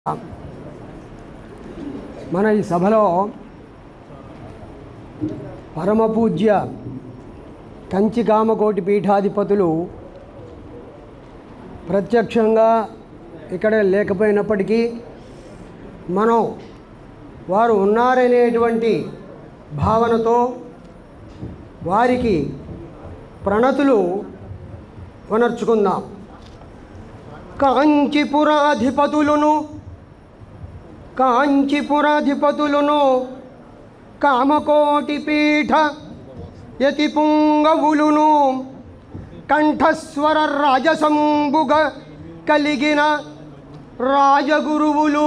మన ఈ సభలో పరమ పూజ్య కంచి కామకోటి పీఠాధిపతులు ప్రత్యక్షంగా ఇక్కడ లేకపోయినప్పటికీ మనం వారు ఉన్నారనేటువంటి భావనతో వారికి ప్రణతులు వనర్చుకుందాం కాంచీపురాధిపతులను కాంచీపురాధిపతులను కామకోటి పీఠ యతి పుంగవులును కంఠస్వర రాజసంబుగ కలిగిన రాజగురువులు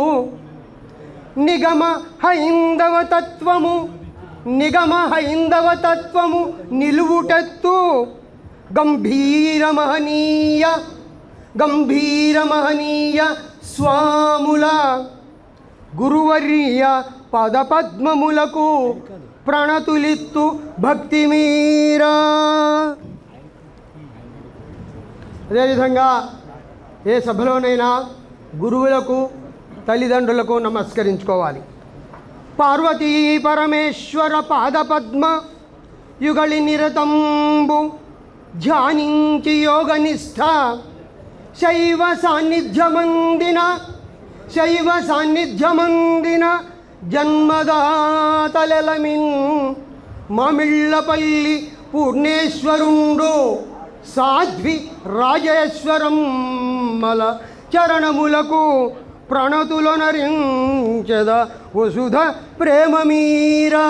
నిగమ హైందవ తత్వము నిగమ హైందవ తత్వము నిలువుటెత్తు గంభీర మహనీయ గంభీర మహనీయ స్వాముల గురువర్య పదపద్మములకు ప్రణతులిత్తు భక్తి మీరా అదేవిధంగా ఏ సభలోనైనా గురువులకు తల్లిదండ్రులకు నమస్కరించుకోవాలి పార్వతీ పరమేశ్వర పాదపద్మ యుగళి నిరతంబు ధ్యానించి యోగనిష్ట శైవ సాన్నిధ్యమందిన శైవ సాన్నిధ్యమందిన జన్మదాతలెలమిన్ మామిళ్ళపల్లి పూర్ణేశ్వరుండు సాధ్వి రాజేశ్వరం మల చరణములకు ప్రణతులనరించద వసుధ ప్రేమ మీరా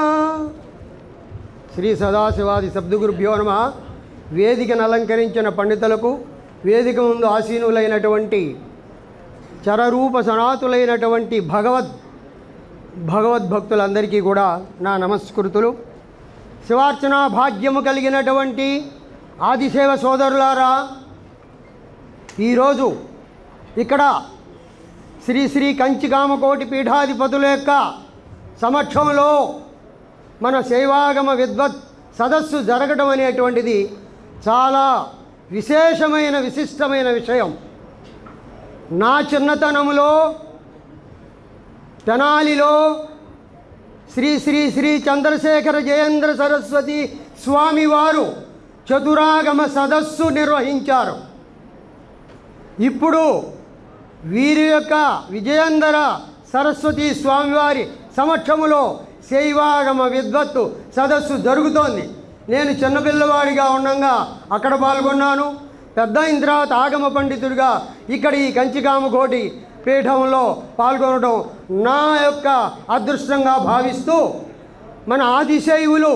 శ్రీ సదాశివాది శబ్దగురుభ్యో నమ వేదికను అలంకరించిన పండితులకు వేదిక ముందు ఆసీనులైనటువంటి చరరూప సనాతులైనటువంటి భగవద్ భగవద్భక్తులందరికీ కూడా నా నమస్కృతులు శివార్చన భాగ్యము కలిగినటువంటి ఆదిసేవ సోదరులారా ఈరోజు ఇక్కడ శ్రీ శ్రీ కంచికామకోటి పీఠాధిపతుల యొక్క సమక్షంలో మన శైవాగమ విద్వత్ సదస్సు జరగడం అనేటువంటిది చాలా విశేషమైన విశిష్టమైన విషయం నా చిన్నతనంలో తెనాలిలో శ్రీ శ్రీ శ్రీ చంద్రశేఖర జయేంద్ర సరస్వతి స్వామివారు చతురాగమ సదస్సు నిర్వహించారు ఇప్పుడు వీరి యొక్క విజయేంద్ర సరస్వతి స్వామివారి సమక్షములో శైవాగమ విద్వత్తు సదస్సు జరుగుతోంది నేను చిన్నపిల్లవాడిగా ఉండగా అక్కడ పాల్గొన్నాను పెద్ద అయిన తర్వాత ఆగమ పండితుడిగా ఇక్కడ ఈ కంచికామకోటి పీఠంలో పాల్గొనడం నా యొక్క అదృష్టంగా భావిస్తూ మన ఆదిశైవులు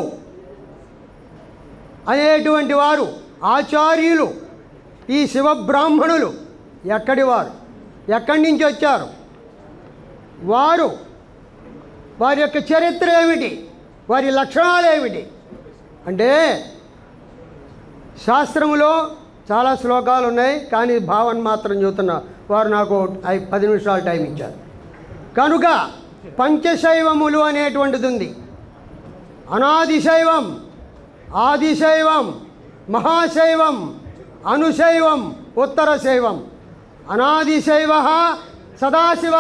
అనేటువంటి వారు ఆచార్యులు ఈ శివబ్రాహ్మణులు ఎక్కడి వారు ఎక్కడి నుంచి వచ్చారు వారు వారి యొక్క చరిత్ర ఏమిటి వారి లక్షణాలు ఏమిటి అంటే శాస్త్రములో చాలా శ్లోకాలు ఉన్నాయి కానీ భావన మాత్రం చూస్తున్నా వారు నాకు ఐ- పది నిమిషాలు టైం ఇచ్చారు కనుక పంచశైవములు అనేటువంటిది ఉంది అనాదిశైవం ఆదిశైవం మహాశైవం అనుశైవం ఉత్తర శైవం అనాదిశైవ సదాశివ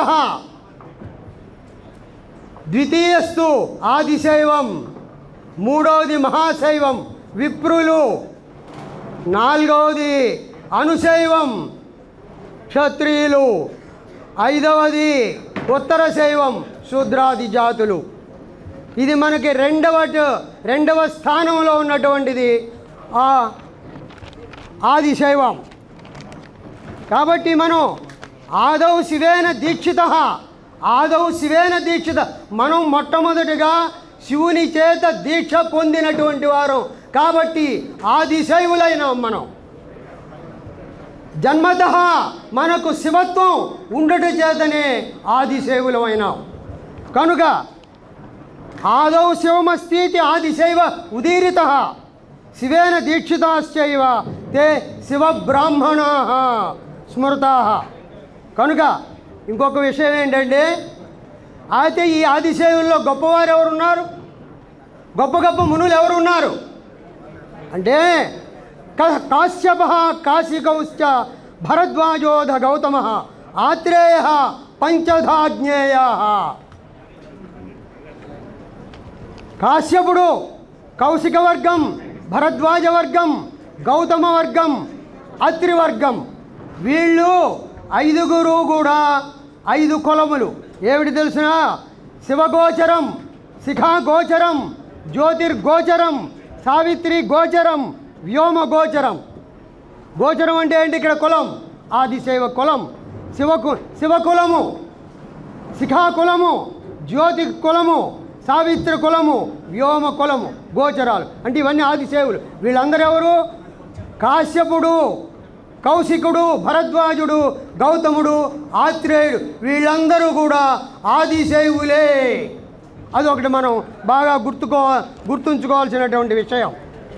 ద్వితీయస్తు ఆదిశైవం మూడవది మహాశైవం విప్రులు నాలుగవది అనుశైవం క్షత్రియులు ఐదవది ఉత్తర శైవం శూద్రాది జాతులు ఇది మనకి రెండవ రెండవ స్థానంలో ఉన్నటువంటిది ఆ ఆదిశైవం కాబట్టి మనం ఆదౌ శివేన దీక్షిత ఆదౌ శివేన దీక్షిత మనం మొట్టమొదటిగా శివుని చేత దీక్ష పొందినటువంటి వారం కాబట్టి ఆదిశైవులైనాం మనం జన్మత మనకు శివత్వం ఉండట చేతనే ఆదిశైవులమైనాం కనుక ఆదౌ శివమస్తి ఆదిశైవ ఉదీరిత శివేన దీక్షితాశ్చైవ తే శివబ్రాహ్మణా స్మృతా కనుక ఇంకొక విషయం ఏంటంటే అయితే ఈ ఆదిశైవుల్లో గొప్పవారు ఎవరున్నారు గొప్ప గొప్ప మునులు ఎవరున్నారు అంటే క- కాశ్యప కాశికౌశ్చ భరద్వాజోధ గౌతమ ఆత్రేయ పంచధాజ్ఞేయ కాశ్యపుడు కౌశిక వర్గం భరద్వాజ వర్గం గౌతమ వర్గం అత్రి వర్గం వీళ్ళు ఐదుగురు కూడా ఐదు కులములు ఏమిటి తెలిసిన శివగోచరం శిఖాగోచరం జ్యోతిర్గోచరం సావిత్రి గోచరం వ్యోమ గోచరం గోచరం అంటే ఏంటి ఇక్కడ కులం ఆదిశైవ కులం శివకు శివకులము శిఖాకులము జ్యోతి కులము సావిత్రి కులము వ్యోమ కులము గోచరాలు అంటే ఇవన్నీ ఆదిశేవులు వీళ్ళందరూ ఎవరు కాశ్యపుడు కౌశికుడు భరద్వాజుడు గౌతముడు ఆత్రేయుడు వీళ్ళందరూ కూడా ఆదిశైవులే అదొకటి మనం బాగా గుర్తుకో గుర్తుంచుకోవాల్సినటువంటి విషయం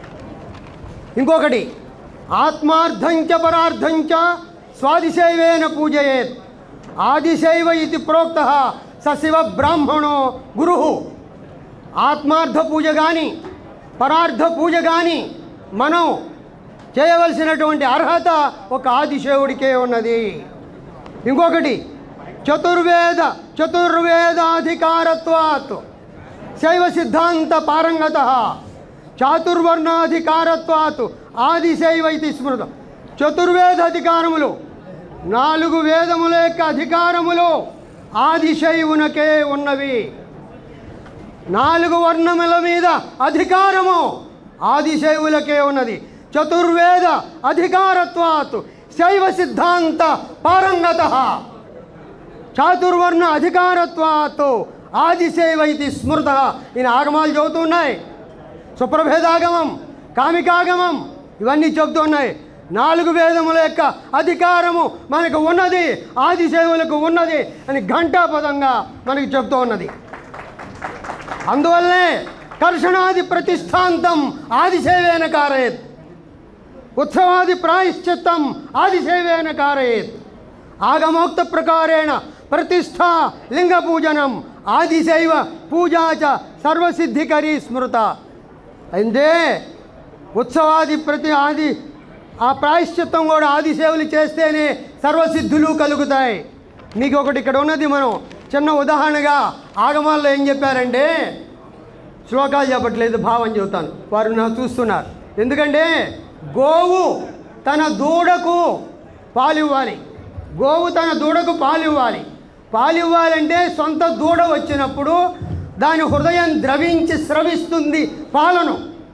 ఇంకొకటి ఆత్మార్థంచ పరార్థంచ స్వాదిశైవేన పూజయేత్ ఆదిశైవ ఇది ప్రోక్త స శివ బ్రాహ్మణో గురు ఆత్మార్థ పూజ కానీ పరార్థ పూజ కానీ మనం చేయవలసినటువంటి అర్హత ఒక ఆదిశేవుడికే ఉన్నది ఇంకొకటి చతుర్వేద చతుర్వేదాధికారత్వాత్ శైవ సిద్ధాంత పారంగత చాతుర్వర్ణాధికారత్వాత్ ఆదిశైవ ఇది స్మృతం చతుర్వేద అధికారములు నాలుగు వేదముల యొక్క అధికారములు ఆదిశైవునకే ఉన్నవి నాలుగు వర్ణముల మీద అధికారము ఆదిశైవులకే ఉన్నది చతుర్వేద అధికారత్వాత్ శైవ సిద్ధాంత పారంగత చాతుర్వర్ణ అధికారత్వాత్ ఆదిశైవ ఇది స్మృత ఈయన ఆగమాలు చెబుతున్నాయి సుప్రభేదాగమం కామికాగమం ఇవన్నీ చెబుతున్నాయి నాలుగు వేదముల యొక్క అధికారము మనకు ఉన్నది ఆదిశైవులకు ఉన్నది అని ఘంటాపదంగా మనకి చెప్తూ ఉన్నది అందువల్లనే కర్షణాది ప్రతిష్టాంతం ఆదిశైవేన కారయత్ ఉత్సవాది ప్రాయశ్చిత్తం ఆదిశైవేన కారయేత్ ఆగమోక్త ప్రకారేణ ప్రతిష్ట లింగ పూజనం ఆదిశైవ పూజా చ సర్వసిద్ధికరీ స్మృత అయితే ఉత్సవాది ప్రతి ఆది ఆ ప్రాయశ్చిత్తం కూడా ఆదిసేవలు చేస్తేనే సర్వసిద్ధులు కలుగుతాయి మీకు ఒకటి ఇక్కడ ఉన్నది మనం చిన్న ఉదాహరణగా ఆగమాల్లో ఏం చెప్పారంటే శ్లోకాలు చెప్పట్లేదు భావం చెబుతాను వారు నా చూస్తున్నారు ఎందుకంటే గోవు తన దూడకు పాలివ్వాలి గోవు తన దూడకు పాలివ్వాలి పాలివ్వాలంటే సొంత దూడ వచ్చినప్పుడు దాని హృదయం ద్రవించి స్రవిస్తుంది పాలను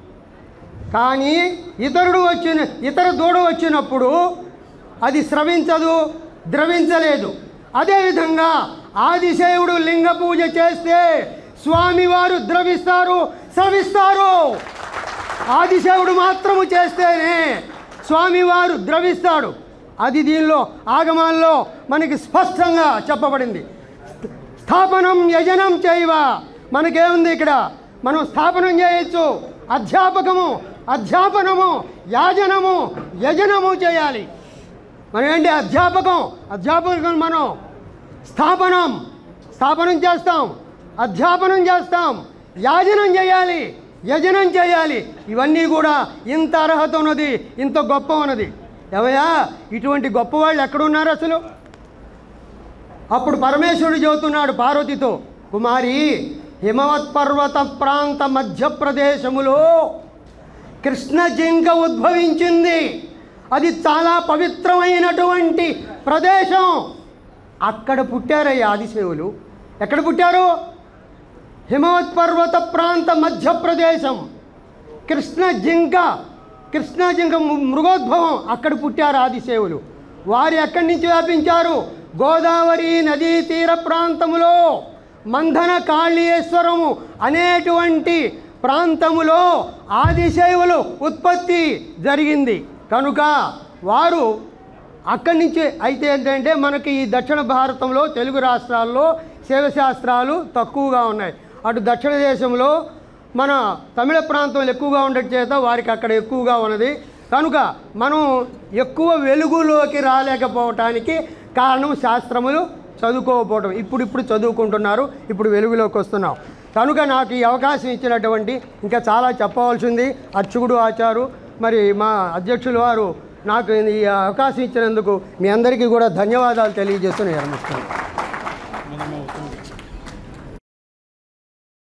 కానీ ఇతరుడు వచ్చిన ఇతర దూడ వచ్చినప్పుడు అది స్రవించదు ద్రవించలేదు అదేవిధంగా ఆదిశేవుడు లింగ పూజ చేస్తే స్వామివారు ద్రవిస్తారు స్రవిస్తారు ఆదిశేవుడు మాత్రము చేస్తేనే స్వామివారు ద్రవిస్తాడు అది దీనిలో ఆగమాల్లో మనకి స్పష్టంగా చెప్పబడింది స్థాపనం యజనం చేయవ మనకేముంది ఇక్కడ మనం స్థాపనం చేయొచ్చు అధ్యాపకము అధ్యాపనము యాజనము యజనము చేయాలి మనం ఏంటి అధ్యాపకం అధ్యాపకం మనం స్థాపనం స్థాపనం చేస్తాం అధ్యాపనం చేస్తాం యాజనం చేయాలి యజనం చేయాలి ఇవన్నీ కూడా ఇంత అర్హత ఉన్నది ఇంత గొప్ప ఉన్నది ఏమయ్యా ఇటువంటి గొప్పవాళ్ళు ఎక్కడున్నారు అసలు అప్పుడు పరమేశ్వరుడు చెబుతున్నాడు పార్వతితో కుమారి హిమవత్ పర్వత ప్రాంత మధ్యప్రదేశములో కృష్ణ జింక ఉద్భవించింది అది చాలా పవిత్రమైనటువంటి ప్రదేశం అక్కడ పుట్టారయ్యా ఆదిశేవులు ఎక్కడ పుట్టారు హిమవత్ పర్వత ప్రాంత మధ్యప్రదేశం కృష్ణ జింక కృష్ణ జింక ము- మృగోద్భవం అక్కడ పుట్టారు ఆదిశేవులు వారు ఎక్కడి నుంచి వ్యాపించారు గోదావరి నదీ తీర ప్రాంతములో మంధన కాళీశ్వరము అనేటువంటి ప్రాంతములో ఆదిశైవులు ఉత్పత్తి జరిగింది కనుక వారు అక్కడి నుంచి అయితే ఏంటంటే మనకి ఈ దక్షిణ భారతంలో తెలుగు రాష్ట్రాల్లో శైవశాస్త్రాలు తక్కువగా ఉన్నాయి అటు దక్షిణ దేశంలో మన తమిళ ప్రాంతంలో ఎక్కువగా ఉండటం చేత వారికి అక్కడ ఎక్కువగా ఉన్నది కనుక మనం ఎక్కువ వెలుగులోకి రాలేకపోవటానికి కారణం శాస్త్రములు చదువుకోకపోవటం ఇప్పుడు ఇప్పుడు చదువుకుంటున్నారు ఇప్పుడు వెలుగులోకి వస్తున్నాం కనుక నాకు ఈ అవకాశం ఇచ్చినటువంటి ఇంకా చాలా చెప్పవలసింది అర్చకుడు ఆచారు మరి మా అధ్యక్షులు వారు నాకు ఈ అవకాశం ఇచ్చినందుకు మీ అందరికీ కూడా ధన్యవాదాలు తెలియజేస్తున్నాను నమస్కారం